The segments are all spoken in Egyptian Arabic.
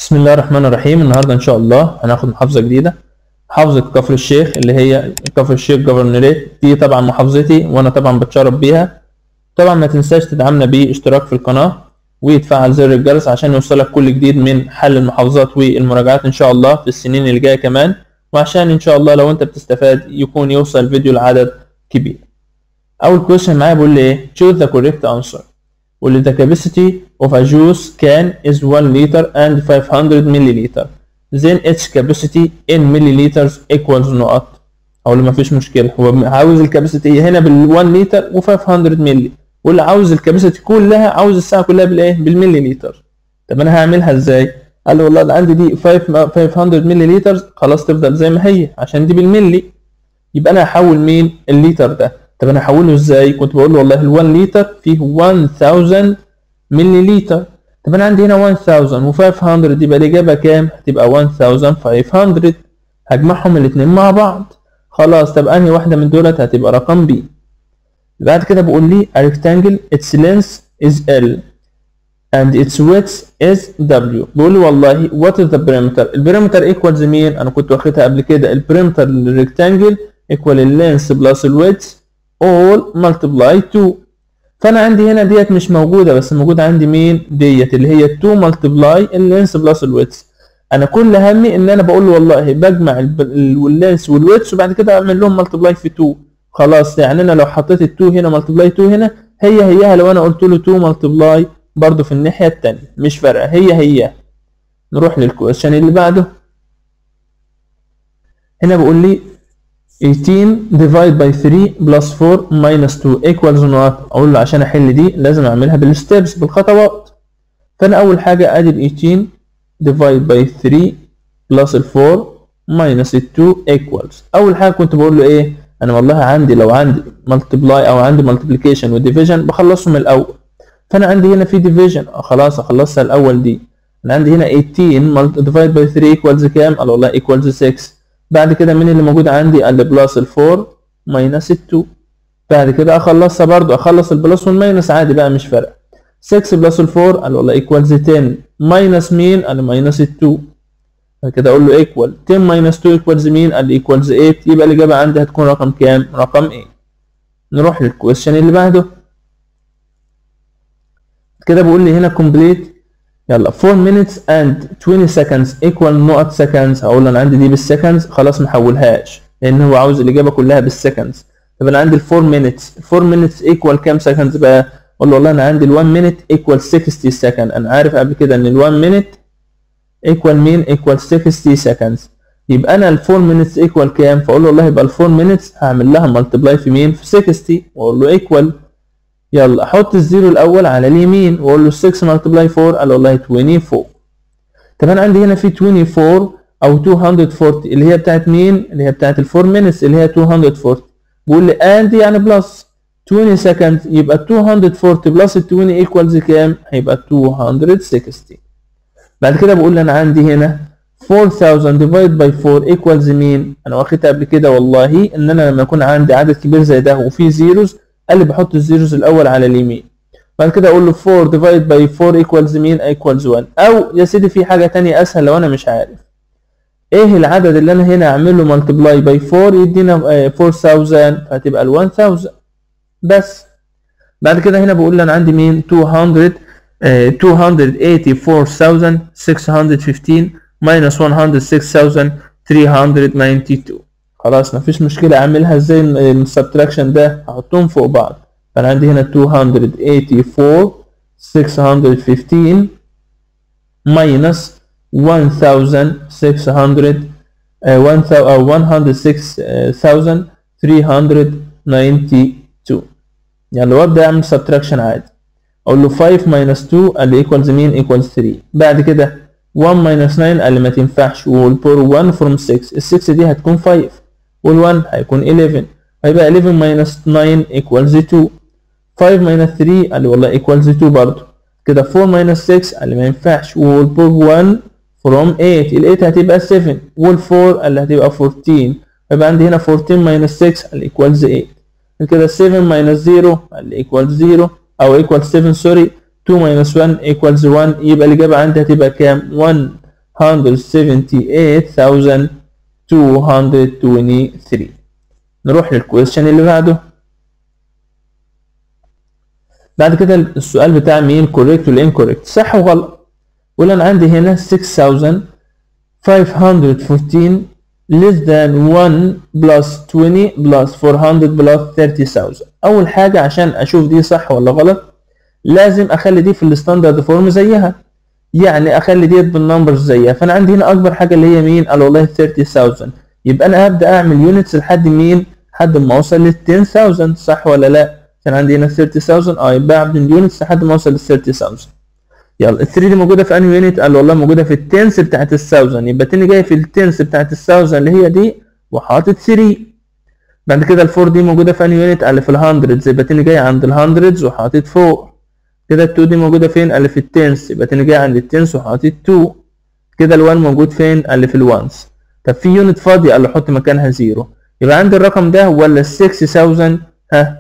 بسم الله الرحمن الرحيم النهارده ان شاء الله هناخد محافظه جديده محافظه كفر الشيخ اللي هي كفر الشيخ جفرنريت دي طبعا محافظتي وانا طبعا بتشرف بيها طبعا ما تنساش تدعمنا باشتراك في القناه وتفعل زر الجرس عشان يوصلك كل جديد من حل المحافظات والمراجعات ان شاء الله في السنين اللي جايه كمان وعشان ان شاء الله لو انت بتستفاد يكون يوصل الفيديو لعدد كبير اول كويشن معايا بيقول لي ايه choose the correct answer واللي the capacity of a juice can is 1 liter and 500 milliliter then its capacity in milliliters equals نقط او اللي مفيش مشكله هو عاوز الكاباسيتي هنا بال 1 لتر و 500 مللي واللي عاوز الكاباسيتي كلها عاوز الساعه كلها بالايه بالملي لتر طب انا هعملها ازاي قال لي والله ده عندي دي 5 500 مللي لتر خلاص تفضل زي ما هي عشان دي بالملي يبقى انا هحول مين الليتر ده طب انا هحوله ازاي كنت بقول له والله ال 1 لتر فيه 1000 ملي لتر طب انا عندي هنا 1500 يبقى الاجابه كام هتبقى 1500 هجمعهم الاثنين مع بعض خلاص طب انهي واحده من دولت هتبقى رقم بي بعد كده بقول لي a rectangle its length is L and its width is W بقول لي والله what is the perimeter البريمتر equals مين انا كنت واخدها قبل كده البريمتر للريكتانجل equal اللينس بلس الويدث all multiply 2 فانا عندي هنا ديت مش موجوده بس موجود عندي مين ديت اللي هي 2 ملتبلاي اللينس بلس الويدث انا كل همي ان انا بقول له والله بجمع اللينس والويدث وبعد كده اعمل لهم ملتبلاي في 2 خلاص يعني انا لو حطيت ال 2 هنا ملتبلاي 2 هنا هي هيها لو انا قلت له 2 ملتبلاي برضه في الناحيه الثانيه مش فارقه هي هي نروح للكويشن اللي بعده هنا بقول لي 18 divide by 3 plus 4 minus 2 equals not اقول له عشان احل دي لازم اعملها بالستبس بالخطوات فانا اول حاجه ادي ال 18 divide by 3 plus ال 4 minus ال 2 equals اول حاجه كنت بقول له ايه انا والله عندي لو عندي multiply او عندي multiplication و division بخلصهم الاول فانا عندي هنا في division خلاص اخلصها الاول دي انا عندي هنا 18 divide by 3 equals كام قال والله equals 6 بعد كده مين اللي موجود عندي قال بلس ال 4 ماينس ال 2 بعد كده اخلصها برضو اخلص البلس والماينس عادي بقى مش فارقه 6 بلس ال 4 قال والله ايكوالز 10 ماينس مين قال ماينس ال 2 بعد كده اقول له ايكوال 10 ماينس 2 ايكوالز مين قال ايكوالز 8 يبقى الاجابه عندي هتكون رقم كام رقم 8 نروح للكويشن اللي بعده كده بيقول لي هنا كومبليت يلا 4 minutes and 20 seconds equal نقط seconds هقول له انا عندي دي بالسكندز خلاص محولهاش لان هو عاوز الاجابه كلها بالسكندز طب انا عندي ال 4 minutes 4 minutes equal كام seconds بقى اقول له والله انا عندي ال 1 minute equal 60 second انا عارف قبل كده ان ال 1 minute equal مين equal 60 seconds يبقى انا ال 4 minutes equal كام فاقول له والله يبقى ال 4 minutes هعمل لها multiply في مين في 60 واقول له equal يلا احط الزيرو الاول على اليمين واقول له 6 ملتبلاي 4 قال والله 24 طب انا عندي هنا في 24 او 240 اللي هي بتاعت مين اللي هي بتاعت ال 4 minutes اللي هي 240 بيقول لي اند يعني بلس 20 سكند يبقى 240 بلس ال 20 ايكوالز كام هيبقى 260 بعد كده بقول لي انا عندي هنا 4000 ديفايد باي 4 ايكوالز مين انا واخدها قبل كده والله ان انا لما يكون عندي عدد كبير زي ده وفيه زيروز قال لي بحط الزيروز الاول على اليمين بعد كده اقول له 4 ديفايد باي 4 ايكوالز مين ايكوالز 1 او يا سيدي في حاجه تانية اسهل لو انا مش عارف ايه العدد اللي انا هنا اعمله ملتبلاي باي 4 يدينا 4000 فهتبقى ال 1000 بس بعد كده هنا بقول له انا عندي مين 200 284615 minus 106392 خلاص مفيش مشكلة أعملها ازاي السبتراكشن ده هحطهم فوق بعض فأنا عندي هنا 284 615 minus 1600 أو 106392 يعني لو أبدأ أعمل سبتراكشن عادي أقول له 5 minus 2 قال لي equals مين equals 3 بعد كده 1 minus 9 قال لي ما تنفعش والبور 1 from 6 ال 6 دي هتكون 5 وال1 هيكون 11 هيبقى 11 minus 9 equals 2 5 minus 3 قال لي والله equals 2 برضه كده 4 minus 6 قال لي ما ينفعش والبور 1 from 8 ال 8 هتبقى 7 وال4 قال لي هتبقى 14 يبقى عندي هنا 14 minus 6 قال لي equals 8 كده 7 minus 0 قال لي equals 0 او equals 7 سوري 2 minus 1 equals 1 يبقى الإجابة عندي هتبقى كام 1 178223 نروح للكويشن اللي بعده بعد كده السؤال بتاع مين correct ولا incorrect صح وغلط ولا انا عندي هنا 6514 less than 1 plus 20 plus 400 plus 30000 اول حاجة عشان اشوف دي صح ولا غلط لازم اخلي دي في الستاندرد فورم زيها يعني اخلي ديت بالنمبرز زيها فانا عندي هنا اكبر حاجة اللي هي مين قال والله 30000 يبقى انا هبدأ اعمل يونتس لحد مين لحد ما اوصل لل 10000 صح ولا لا عشان عندي هنا 30000 اه يبقى اعمل يونتس لحد ما اوصل لل 30000 يلا ال 3 دي موجوده في انهي يونت قال والله موجوده في التنس بتاعت ال 1000 يبقى تاني جاي في التنس بتاعت ال 1000 اللي هي دي وحاطط 3 بعد كده ال 4 دي موجوده في انهي يونت قال في ال 100 يبقى تاني جاي عند ال 100 وحاطط 4 كده ال 2 دي موجوده فين قال في التنس يبقى تاني جاي عند التنس وحاطط 2 كده ال 1 موجود فين قال في الوانس طب في يونت فاضيه قال له حط مكانها 0 يبقى عندي الرقم ده ولا 6000 ها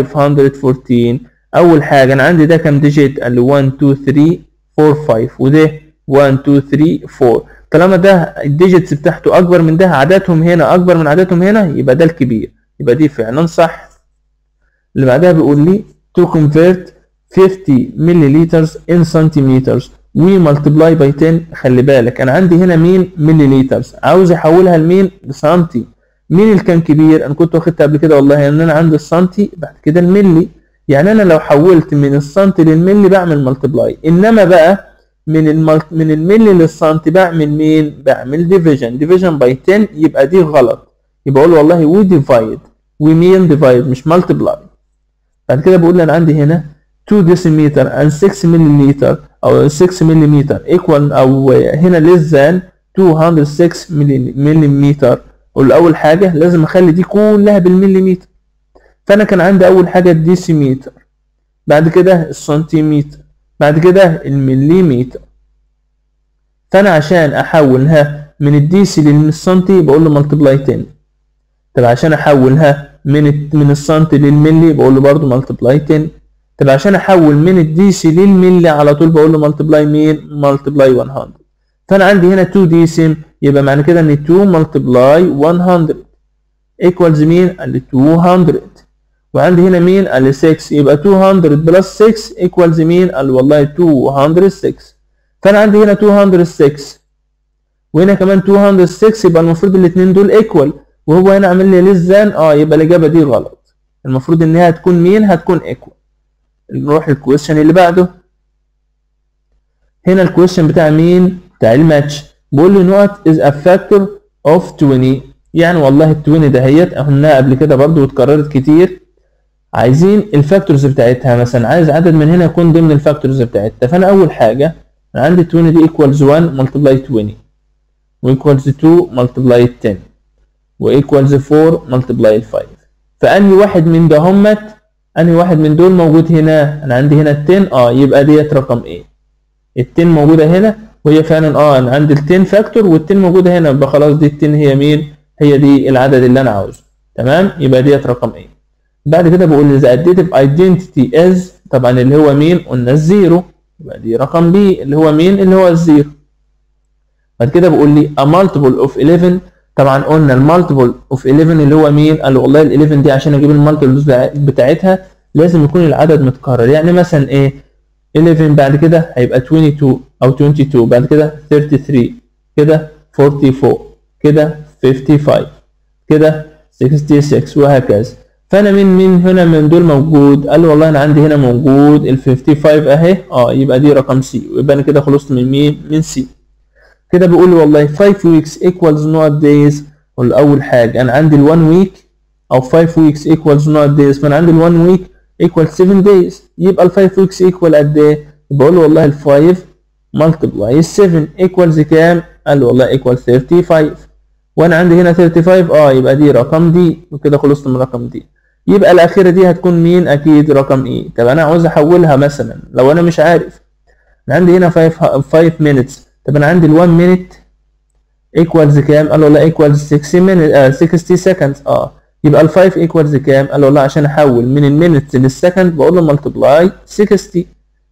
514 اول حاجه انا عندي ده كام ديجيت قال لي 1 2 3 4 5 وده 1 2 3 4 طالما ده الديجيتس بتاعته اكبر من ده عددهم هنا اكبر من عددهم هنا يبقى ده الكبير يبقى دي فعلا صح اللي بعدها بيقول لي to convert 50 milliliters in centimeters we multiply by 10 خلي بالك انا عندي هنا مين مليليترز عاوز احولها لمين لسنتي مين اللي كان كبير انا كنت واخدها قبل كده والله ان انا عندي السنتي بعد كده الملي يعني انا لو حولت من السنتي للملي بعمل ملتبلاي انما بقى من الملت من الملي للسنتي بعمل مين بعمل ديفيجن ديفيجن باي 10 يبقى دي غلط يبقى اقول والله وي ديفايد وي مين ديفايد مش ملتبلاي بعد كده بقول انا عندي هنا 2 ديسيمتر and 6 مليلتر او 6 مليمتر equal او هنا less than 206 مليمتر اقول اول حاجه لازم اخلي دي كلها بالمليمتر فانا كان عندي اول حاجه الديسيمتر بعد كده السنتيمتر بعد كده المليمتر فانا عشان احولها من الديسي للسنتي بقول له ملتبلاي 10 طب عشان احولها من من السنتي للملي بقول له برضه ملتبلاي 10 طب عشان احول من الديسي للملي على طول بقول له ملتبلاي مين ملتبلاي 100 فانا عندي هنا 2 ديسيم يبقى معنى كده ان 2 ملتبلاي 100 ايكوالز مين قال لي 200 وعندي هنا مين قال لي 6 يبقى 200 بلس 6 ايكوالز مين قال والله 206 فانا عندي هنا 206 وهنا كمان 206 يبقى المفروض الاثنين دول ايكوال وهو هنا عامل لي لزان اه يبقى الاجابه دي غلط المفروض ان هي هتكون مين هتكون ايكوال نروح للكويشن اللي بعده هنا الكويشن بتاع مين بتاع الماتش بيقول لي نقط is a factor of 20 يعني والله ال 20 دهيت قلناها قبل كده برضو واتكررت كتير عايزين الفاكتورز بتاعتها مثلا عايز عدد من هنا يكون ضمن الفاكتورز بتاعتها فانا اول حاجه انا عندي 20 دي equals 1 multiply 20 وايكوالز 2 multiply 10 وايكوالز 4 multiply 5 فانهي واحد من ده همت انهي واحد من دول موجود هنا انا عندي هنا ال 10 اه يبقى ديت رقم ايه ال 10 موجوده هنا وهي فعلا اه انا عندي ال 10 فاكتور وال 10 موجوده هنا يبقى خلاص دي ال 10 هي مين هي دي العدد اللي انا عاوزه تمام يبقى ديت رقم ايه بعد كده بقول لي the additive identity is طبعا اللي هو مين قلنا الزيرو يبقى دي رقم بي اللي هو مين اللي هو الزيرو بعد كده بقول لي a multiple of 11 طبعا قلنا المالتيبل اوف 11 اللي هو مين قال والله ال 11 دي عشان اجيب المالتيبلز بتاعتها لازم يكون العدد متكرر يعني مثلا ايه 11 بعد كده هيبقى 22 او 22 بعد كده 33 كده 44 كده 55 كده 66 وهكذا فانا من من هنا من دول موجود قال لي والله انا عندي هنا موجود ال 55 اهي اه يبقى دي رقم سي ويبقى انا كده خلصت من مين من سي كده بيقول لي والله 5 weeks equals not days قول اول حاجه انا عندي ال 1 week او 5 weeks equals not days فانا عندي ال 1 week equals 7 days يبقى ال 5 weeks equal قد ايه بقول له والله ال 5 multiply 7 equals كام قال لي والله equals 35 وانا عندي هنا 35 اه يبقى دي رقم دي وكده خلصت من رقم دي يبقى الاخيره دي هتكون مين اكيد رقم ايه طب انا عاوز احولها مثلا لو انا مش عارف انا عندي هنا 5 5 minutes طب انا عندي ال 1 minute equals كام قال له لا equals 60 minutes آه 60 seconds اه يبقى ال 5 equals كام قال له لا عشان احول من المينتس للسكند بقول له multiply 60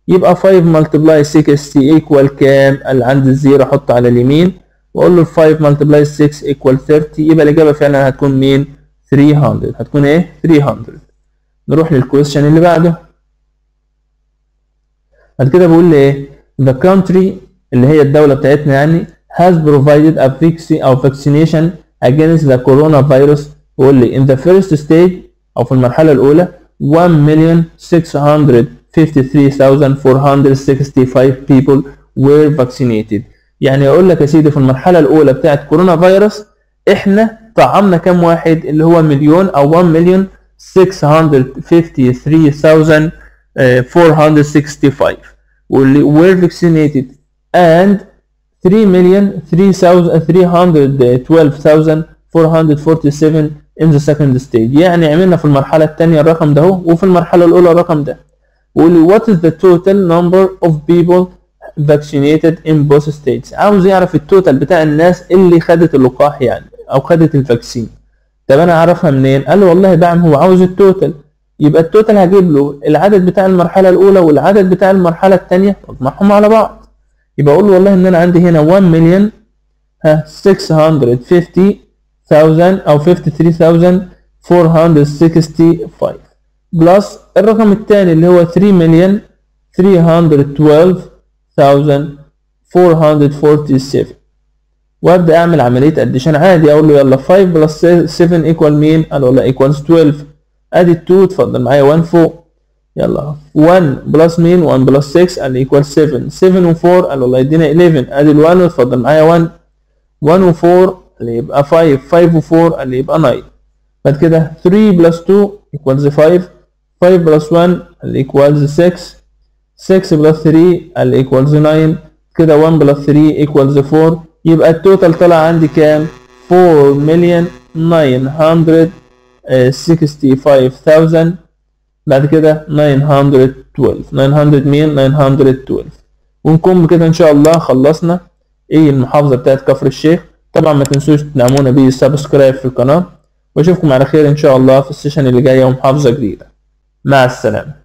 يبقى 5 multiply 60 equal كام اللي عند الزيرو احط على اليمين واقول له 5 multiply 6 equal 30 يبقى الاجابه فعلا هتكون مين 300 هتكون ايه 300 نروح للكويستشن اللي بعده بعد كده بقول لي ايه the country اللي هي الدوله بتاعتنا يعني has provided a vaccine أو vaccination against the coronavirus بيقول لي in the first stage أو في المرحلة الأولى 1,653,465 people were vaccinated يعني أقول لك يا سيدي في المرحلة الأولى بتاعت كورونا فيروس إحنا طعمنا كام واحد اللي هو مليون أو 1 مليون 653,465 واللي were vaccinated and 3 million 312,447 in the second stage يعني عملنا في المرحلة الثانية الرقم ده وفي المرحلة الأولى الرقم ده وقول what is the total number of people vaccinated in both states عاوز يعرف التوتال بتاع الناس اللي خدت اللقاح يعني أو خدت الفاكسين طب أنا أعرفها منين؟ قال له والله بعم هو عاوز التوتال يبقى التوتال هجيب له العدد بتاع المرحلة الأولى والعدد بتاع المرحلة الثانية واجمعهم على بعض يبقى اقول له والله ان انا عندي هنا 1 مليون ها 650,000 او 53,465 بلس الرقم الثاني اللي هو 3 مليون 312,447 وابدا اعمل عمليه اديشن عادي اقول له يلا 5 بلس 7 ايكوال مين؟ قال والله ايكوالز 12 ادي 2 اتفضل معايا 1 فوق يلا 1 بلس مين 1 بلس 6 قال ايكوال 7 7 و4 قال والله يدينا 11 ادي ال1 واتفضل معايا 1 1 و4 اللي يبقى 5 5 و4 اللي يبقى 9 بعد كده 3 بلس 2 ايكوالز 5 5 بلس 1 اللي ايكوالز 6 6 بلس 3 اللي ايكوالز 9 كده 1 بلس 3 ايكوالز 4 يبقى التوتال طلع عندي كام 4 مليون 965,000 بعد كده 912 900 مين 912 ونكون بكده ان شاء الله خلصنا ايه المحافظة بتاعت كفر الشيخ طبعا ما تنسوش تدعمونا بالسبسكرايب في القناة واشوفكم على خير ان شاء الله في السيشن اللي جاية ومحافظة جديدة مع السلامة